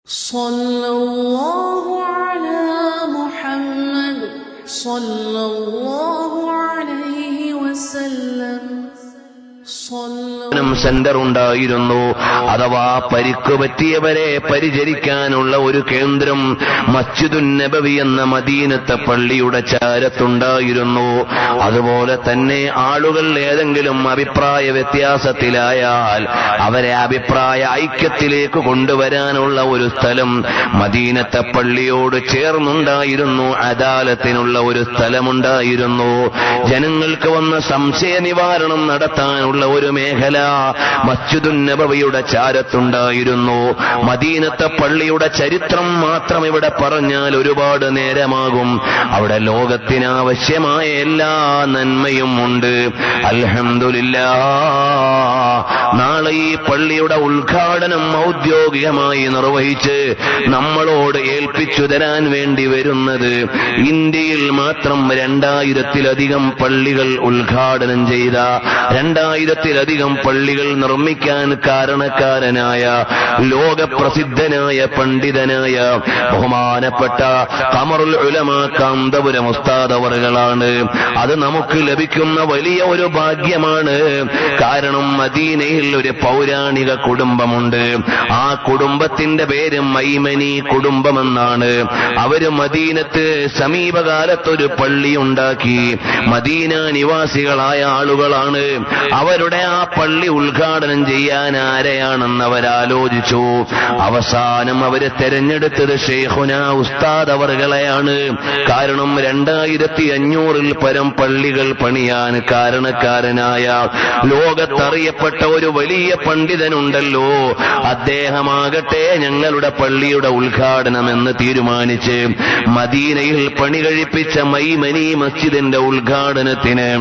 صلى الله على محمد صلى الله عليه وسلم صلى നും സെന്റർ ഉണ്ടായിരുന്നു അഥവാ പരിക്ക് പറ്റിയവരെ പരിചരിക്കാനുള്ള ഒരു കേന്ദ്രം മസ്ജിദുൻ നബവി എന്ന മദീനത്തെ പള്ളിയുടെ ചാരത്തുണ്ടായിരുന്നു അതുപോലെ തന്നെ ആളുകൾ ഏതെങ്കിലും അഭിപ്രായ വ്യത്യാസത്തിലായാൽ അവരെ അഭിപ്രായ ഐക്യത്തിലേക്ക് കൊണ്ടുവരാനുള്ള ഒരു സ്ഥലം മദീനത്തെ പള്ളിയോട് ചേർന്നുണ്ടായിരുന്നു അദാലത്തിനുള്ള ഒരു സ്ഥലമുണ്ടായിരുന്നു ജനങ്ങൾക്ക് വന്ന സംശയ നിവാരണം നടത്താനുള്ള ഒരു മേഖല മസ്ജിദുൻ നബവിയുടെ ചാരത്തുണ്ടായിരുന്നു മദീനത്തെ പള്ളിയുടെ ചരിത്രം മാത്രം ഇവിടെ പറഞ്ഞാൽ ഒരുപാട് നേരമാകും അവിടെ ലോകത്തിന് ആവശ്യമായ എല്ലാ നന്മയും ഉണ്ട് അൽഹംദുലില്ലാ നാളെ ഈ പള്ളിയുടെ ഉദ്ഘാടനം ഔദ്യോഗികമായി നിർവഹിച്ച് നമ്മളോട് ഏൽപ്പിച്ചു തരാൻ വേണ്ടി വരുന്നത് ഇന്ത്യയിൽ മാത്രം രണ്ടായിരത്തിലധികം പള്ളികൾ ഉദ്ഘാടനം ചെയ്ത രണ്ടായിരത്തിലധികം പള്ളികൾ നിർമ്മിക്കാൻ കാരണക്കാരനായ ലോകപ്രസിദ്ധനായ പണ്ഡിതനായ ബഹുമാനപ്പെട്ട കമറുൽ ഉലമ കാന്തപുരം ഉസ്താദ് അവറുകളാണ് അത് നമുക്ക് ലഭിക്കുന്ന വലിയ ഒരു ഭാഗ്യമാണ് കാരണം മദീനയിൽ ഒരു പൗരാണിക കുടുംബമുണ്ട് ആ കുടുംബത്തിന്റെ പേര് മൈമനി കുടുംബമെന്നാണ് അവര് മദീനത്ത് സമീപകാലത്തൊരു പള്ളി ഉണ്ടാക്കി മദീന നിവാസികളായ ആളുകളാണ് അവരുടെ ആ പള്ളി ഉദ്ഘാടനം ചെയ്യാൻ ആരെയാണെന്ന് അവരാലോചിച്ചു അവസാനം അവര് തെരഞ്ഞെടുത്തത് ഷെയ്ഖുന ഉസ്താദ് അവറുകളെയാണ് കാരണം രണ്ടായിരത്തി അഞ്ഞൂറിൽ പരം പള്ളികൾ പണിയാൻ കാരണക്കാരനായ ലോകത്തറിയപ്പെട്ട ഒരു വലിയ പണ്ഡിതനുണ്ടല്ലോ അദ്ദേഹമാകട്ടെ ഞങ്ങളുടെ പള്ളിയുടെ ഉദ്ഘാടനം എന്ന് തീരുമാനിച്ച് മദീനയിൽ പണി കഴിപ്പിച്ച മൈമനി മസ്ജിദിന്റെ ഉദ്ഘാടനത്തിന്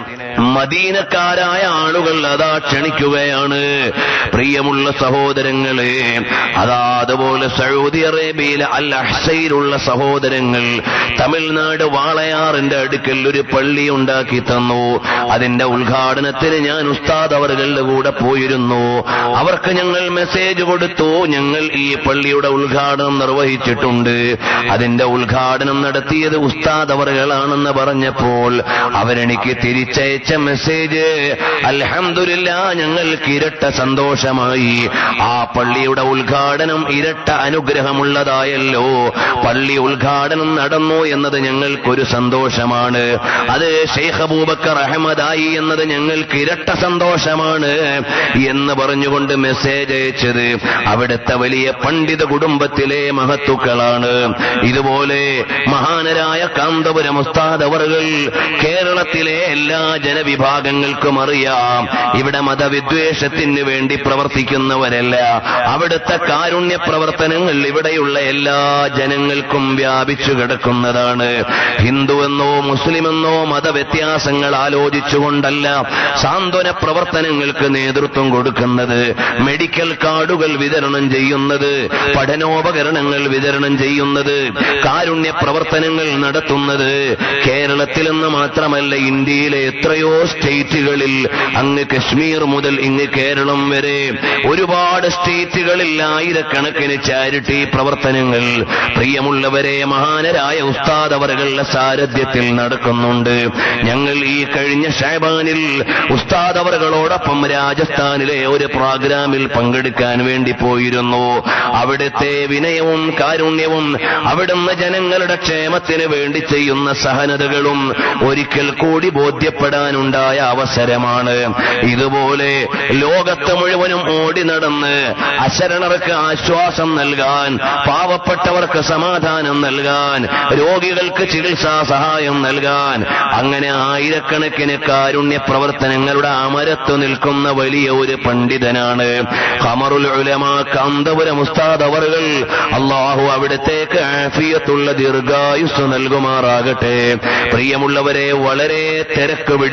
മദീനക്കാരായ ആളുകൾ അതാ ക്ഷണിക്കുകയാണ് പ്രിയമുള്ള സഹോദരങ്ങളെ അതാ അതുപോലെ സൗദി അറേബ്യയിലെ അൽ അഹ്സയിലുള്ള സഹോദരങ്ങൾ തമിഴ്നാട് വാളയാറിന്റെ അടുക്കൽ ഒരു പള്ളി ഉണ്ടാക്കി തന്നു അതിന്റെ ഉദ്ഘാടനത്തിന് ഞാൻ ഉസ്താദ് അവറുകളുടെ കൂടെ പോയിരുന്നു അവർക്ക് ഞങ്ങൾ മെസ്സേജ് കൊടുത്തു ഞങ്ങൾ ഈ പള്ളിയുടെ ഉദ്ഘാടനം നിർവഹിച്ചിട്ടുണ്ട് അതിന്റെ ഉദ്ഘാടനം നടത്തിയത് ഉസ്താദ് അവറുകളാണെന്ന് പറഞ്ഞപ്പോൾ അവരെനിക്ക് തിരിച്ചയച്ച മെസ്സേജ് അൽഹംദുലില്ല ഞങ്ങൾക്ക് ഇരട്ട സന്തോഷമായി ആ പള്ളിയുടെ ഉദ്ഘാടനം ഇരട്ട അനുഗ്രഹമുള്ളതായല്ലോ പള്ളി ഉദ്ഘാടനം നടന്നു എന്നത് ഞങ്ങൾക്കൊരു സന്തോഷമാണ് അത് ഷെയ്ഖ് അബൂബക്കർ അഹമ്മദായി എന്നത് ഞങ്ങൾക്ക് ഇരട്ട സന്തോഷമാണ് എന്ന് പറഞ്ഞുകൊണ്ട് മെസ്സേജ് അയച്ചത് അവിടുത്തെ വലിയ പണ്ഡിത കുടുംബത്തിലെ മഹത്തുക്കളാണ് ഇതുപോലെ മഹാനരായ കാന്തപുരം ഉസ്താദ് അവറുകൾ കേരളത്തിലെ എല്ലാ ജനവിഭാഗങ്ങൾക്കും അറിയാം ഇവിടെ മതവിദ്വേഷത്തിന് വേണ്ടി പ്രവർത്തിക്കുന്നവരല്ല അവിടുത്തെ കാരുണ്യ പ്രവർത്തനങ്ങൾ ഇവിടെയുള്ള എല്ലാ ജനങ്ങൾക്കും വ്യാപിച്ചു കിടക്കുന്നതാണ് ഹിന്ദുവെന്നോ മുസ്ലിമെന്നോ മതവ്യത്യാസങ്ങൾ ആലോചിച്ചുകൊണ്ടല്ല സാന്ത്വന പ്രവർത്തനങ്ങൾക്ക് നേതൃത്വം കൊടുക്കുന്നത് മെഡിക്കൽ കാർഡുകൾ വിതരണം ചെയ്യുന്നത് പഠനോപകരണങ്ങൾ വിതരണം ചെയ്യുന്നത് കാരുണ്യ പ്രവർത്തനങ്ങൾ നടത്തുന്നത് കേരളത്തിൽ എന്ന് മാത്രമല്ല ഇന്ത്യയിലെ എത്രയോ സ്റ്റേറ്റുകളിൽ അങ്ങ് കശ്മീർ മുതൽ ഇങ്ങ് കേരളം വരെ ഒരുപാട് സ്റ്റേറ്റുകളിൽ ആയിരക്കണക്കിന് ചാരിറ്റി പ്രവർത്തനങ്ങൾ പ്രിയമുള്ളവരെ മഹാനരായ ഉസ്താദ് അവറുകളുടെ സാരഥ്യത്തിൽ നടക്കുന്നുണ്ട് ഞങ്ങൾ ഈ കഴിഞ്ഞ ഷാബാനിൽ ഉസ്താദ് അവറുകളോടൊപ്പം രാജസ്ഥാനിലെ ഒരു പ്രോഗ്രാമിൽ പങ്കെടുക്കാൻ വേണ്ടി പോയിരുന്നു അവിടുത്തെ വിനയവും കാരുണ്യവും അവിടുന്ന് ജനങ്ങളുടെ ക്ഷേമത്തിന് വേണ്ടി ചെയ്യുന്ന സഹനതകളും ഒരിക്കൽ കൂടി ബോധ്യപ്പെടാനുണ്ടായ അവസരമാണ് ഇതുപോലെ ലോകത്ത് മുഴുവനും ഓടി നടന്ന് അശരണർക്ക് ആശ്വാസം നൽകാൻ പാവപ്പെട്ടവർക്ക് സമാധാനം നൽകാൻ രോഗികൾക്ക് ചികിത്സാ സഹായം നൽകാൻ അങ്ങനെ ആയിരക്കണക്കിന് കാരുണ്യ പ്രവർത്തനങ്ങളുടെ അമരത്തു നിൽക്കുന്ന വലിയ ഒരു പണ്ഡിതനാണ് ഖമറുൽ ഉലമ കാന്തപുരം ഉസ്താദ് അവറുകൾ അള്ളാഹു അവിടത്തേക്ക് ആഫിയത്തുള്ള ദീർഘായുസ് നൽകുമാറാകട്ടെ പ്രിയമുള്ളവരെ വളരെ തിരക്ക് പിടിച്ച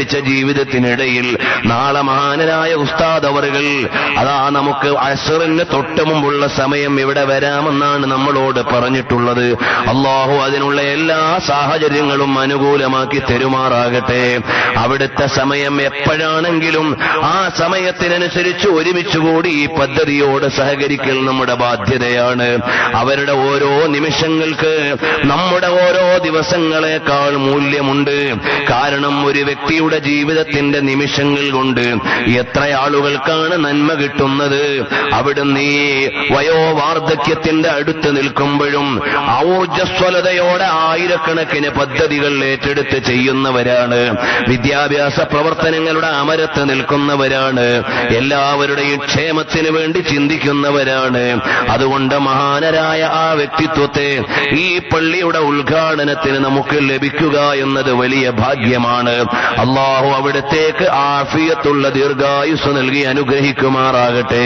ചെലവഴിച്ച ജീവിതത്തിനിടയിൽ നാളെ മഹാനരായ ഉസ്താദ് അവറുകൾ അതാ നമുക്ക് അസറിന് തൊട്ട് മുമ്പുള്ള സമയം ഇവിടെ വരാമെന്നാണ് നമ്മളോട് പറഞ്ഞിട്ടുള്ളത് അള്ളാഹു അതിനുള്ള എല്ലാ സാഹചര്യങ്ങളും അനുകൂലമാക്കി തെരുമാറാകട്ടെ അവിടുത്തെ സമയം എപ്പോഴാണെങ്കിലും ആ സമയത്തിനനുസരിച്ച് ഒരുമിച്ചുകൂടി ഈ പദ്ധതിയോട് സഹകരിക്കൽ നമ്മുടെ ബാധ്യതയാണ് അവരുടെ ഓരോ നിമിഷങ്ങൾക്ക് നമ്മുടെ ഓരോ ദിവസങ്ങളെക്കാൾ മൂല്യമുണ്ട് കാരണം ഒരു വ്യക്തിയുടെ ജീവിതത്തിന്റെ നിമിഷങ്ങൾ കൊണ്ട് എത്ര ആളുകൾക്കാണ് നന്മ കിട്ടുന്നത് അവിടുന്ന് ഈ വയോവാർദ്ധക്യത്തിന്റെ അടുത്ത് നിൽക്കുമ്പോഴും ഊർജസ്വലതയോടെ ആയിരക്കണക്കിന് പദ്ധതികൾ ഏറ്റെടുത്ത് ചെയ്യുന്നവരാണ് വിദ്യാഭ്യാസ പ്രവർത്തനങ്ങളുടെ അമരത്ത് നിൽക്കുന്നവരാണ് എല്ലാവരുടെയും ക്ഷേമത്തിന് വേണ്ടി ചിന്തിക്കുന്നവരാണ് അതുകൊണ്ട് മഹാനരായ ആ വ്യക്തിത്വത്തെ ഈ പള്ളിയുടെ ഉദ്ഘാടനത്തിന് നമുക്ക് ലഭിക്കുക എന്നത് വലിയ ഭാഗ്യമാണ് അള്ളാഹു അവിടത്തേക്ക് ആഫിയത്തുള്ള ദീർഘായുസ് നൽകി അനുഗ്രഹിക്കുമാറാകട്ടെ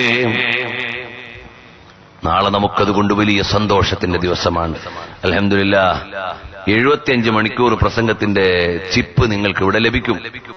നാളെ നമുക്കതുകൊണ്ട് വലിയ സന്തോഷത്തിന്റെ ദിവസമാണ് അലഹമില്ല എഴുപത്തിയഞ്ച് മണിക്കൂർ പ്രസംഗത്തിന്റെ ചിപ്പ് നിങ്ങൾക്ക് ഇവിടെ ലഭിക്കും